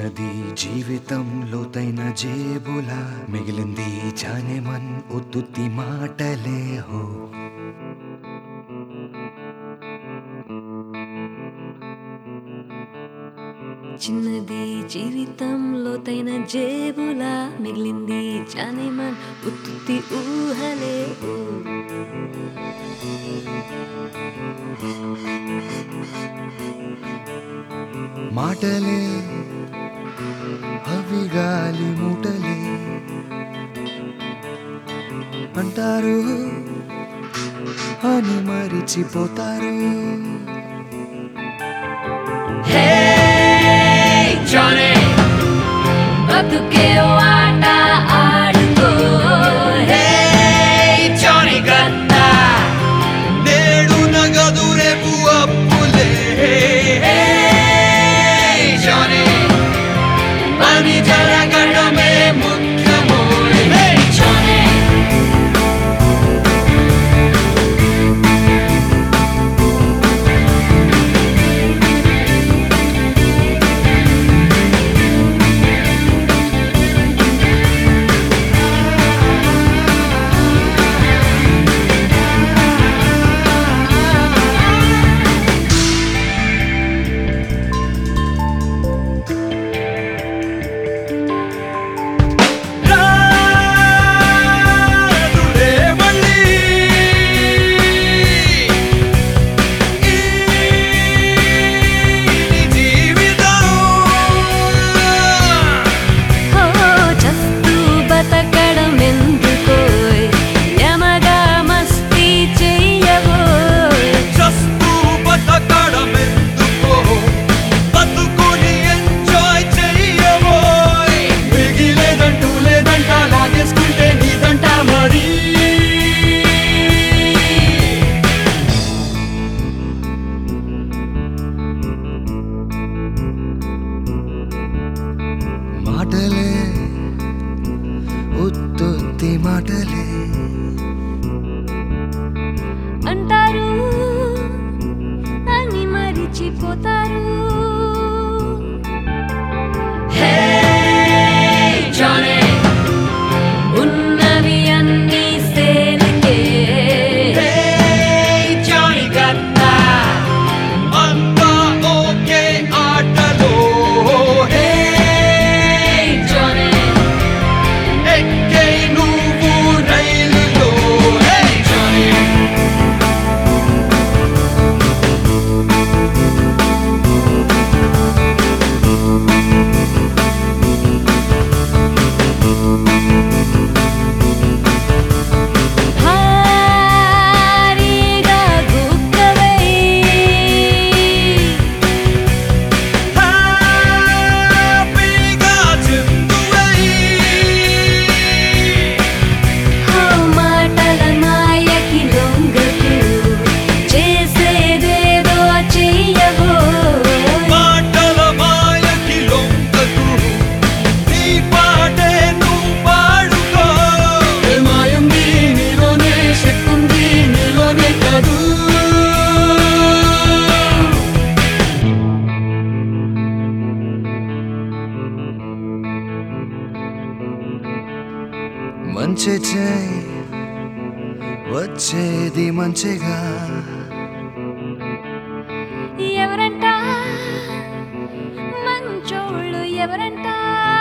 చిన్నది జీవితం లోతైన జేబులా మిగిలింది జానేమన్ ఉత్తుత్తి మాటలే హో చిన్నది జీవితం లోతైన జేబులా మిగిలింది జానేమన్ ఉత్తుత్తి ఊహలే ఓ. మాటలే అవి గాలి మూటలే అంటారు అని మరిచిపోతారు బతుకే ఆట ఆడుకో హే నేడు నగదు రేపు అప్పులే పని జరగడమే ముఖ్యమో జానే రాదులే మళ్ళీ ఈ జీవితం హో చస్తూ బతకడం ఎందుకోయ్ యమగా మస్తీ చెయ్యబోయ్ చస్తూ బతకడమెందుకో బతుకుని ఎంజాయ్ చెయ్యబోయ్ మిగిలేదంటూ లేదంట లాగేసుకుంటే నీదంట మరి మాటలే ఉత్తుత్తి మాటలే అంటారు అని మరిచిపోతారు ఉన్నవి అన్ని సేనకే అంతా ఓకే ఆటలో హే జానే ఎక్కే నువ్వు రైలులో హే జానీ హారిగా గుక్కవై హ్యాపీగా చిందువై హో మాటల మాయకి లొంగకు చేసేదేదో చెయ్యబోయ్ మాటల మాయకి లొంగకు నీ పాటే నువ్వు పాడుకో ఏ మాయుంది నీలోనే శక్తి ఉంది నీలోనే కాదు మంచి చేయి వచ్చేది మంచిగా ఎవరంట మంచోళ్ళు ఎవరంట